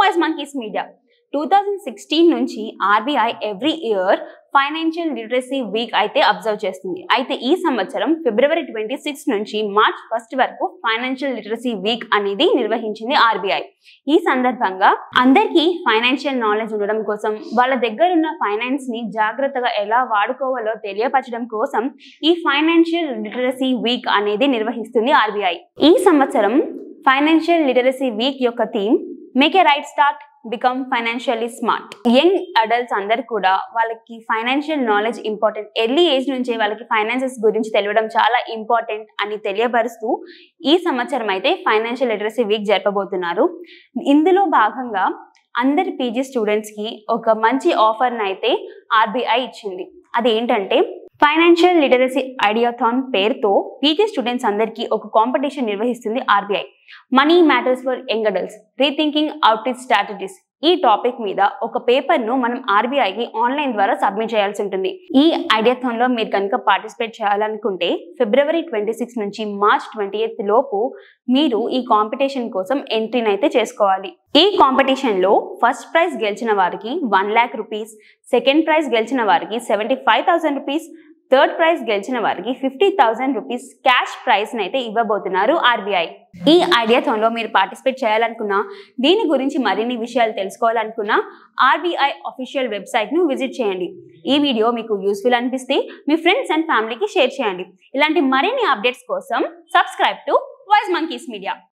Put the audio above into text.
voice monkeys media two thousand sixteen నుంచి RBI every year financial literacy week అయితే observe చేస్తుంది అయితే ఈ సంవత్సరం ఫిబ్రవరి ట్వంటీ సిక్స్ నుంచి మార్చ్ ఫస్ట్ వరకు ఫైనాన్షియల్ లిటరసీ వీక్ అనేది నిర్వహించింది ఆర్బీఐ ఈ సందర్భంగా అందరికీ ఫైనాన్షియల్ నాలెడ్జ్ ఉండడం కోసం వాళ్ళ దగ్గర ఉన్న ఫైనాన్స్ ని జాగ్రత్తగా ఎలా వాడుకోవాలో తెలియపరచడం కోసం ఈ ఫైనాన్షియల్ లిటరసీ వీక్ అనేది నిర్వహిస్తుంది ఆర్బీఐ ఈ సంవత్సరం ఫైనాన్షియల్ లిటరసీ వీక్ యొక్క theme make a right start become financially smart young adults అందరు కూడా వాళ్ళకి financial knowledge important early age నుంచే వాళ్ళకి ఫైనాన్సెస్ గురించి తెలియడం చాలా ఇంపార్టెంట్ అని తెలియపరుస్తూ ఈ సంవత్సరం అయితే ఫైనాన్షియల్ లిటరసీ వీక్ జరపబోతున్నారు ఇందులో భాగంగా అందరి పీజీ స్టూడెంట్స్ కి ఒక మంచి ఆఫర్ని అయితే ఆర్బీఐ ఇచ్చింది అది ఏంటంటే ఫైనాన్షియల్ లిటరసీ ఐడియాథాన్ పేరుతో పీజీ స్టూడెంట్స్ అందరికీ ఒక కాంపిటీషన్ నిర్వహిస్తుంది RBI money matters for young adults rethinking out it strategies ఈ టాపిక్ మీద ఒక పేపర్ ను మనం ఆర్బీఐకి ఆన్లైన్ ద్వారా సబ్మిట్ చేయాల్సి ఉంటుంది ఈ ఐడియాథాన్ లో మీరు కనుక పార్టిసిపేట్ చేయాలనుకుంటే ఫిబ్రవరి ట్వంటీ సిక్స్ నుంచి మార్చ్ ట్వంటీ ఎయిత్ లోపు మీరు ఈ కాంపిటీషన్ కోసం ఎంట్రీని అయితే చేసుకోవాలి ఈ కాంపిటీషన్ లో ఫస్ట్ ప్రైజ్ గెలిచిన వారికి one lakh rupees second prize గెలిచిన వారికి seventy five thousand rupees third prize గెలిచిన వారికి fifty thousand rupees cash prize అయితే ఇవ్వబోతున్నారు ఆర్బీఐ ఈ ఐడియాథాన్ లో మీరు పార్టిసిపేట్ చేయాలనుకున్నా దీని గురించి మరిన్ని విషయాలు తెలుసుకోవాలనుకున్నా ఆర్బీఐ అఫీషియల్ వెబ్సైట్ ను విజిట్ చేయండి ఈ వీడియో మీకు యూస్ఫుల్ అనిపిస్తే మీ ఫ్రెండ్స్ అండ్ ఫ్యామిలీకి షేర్ చేయండి ఇలాంటి మరిన్ని అప్డేట్స్ కోసం subscribe to voice monkeys media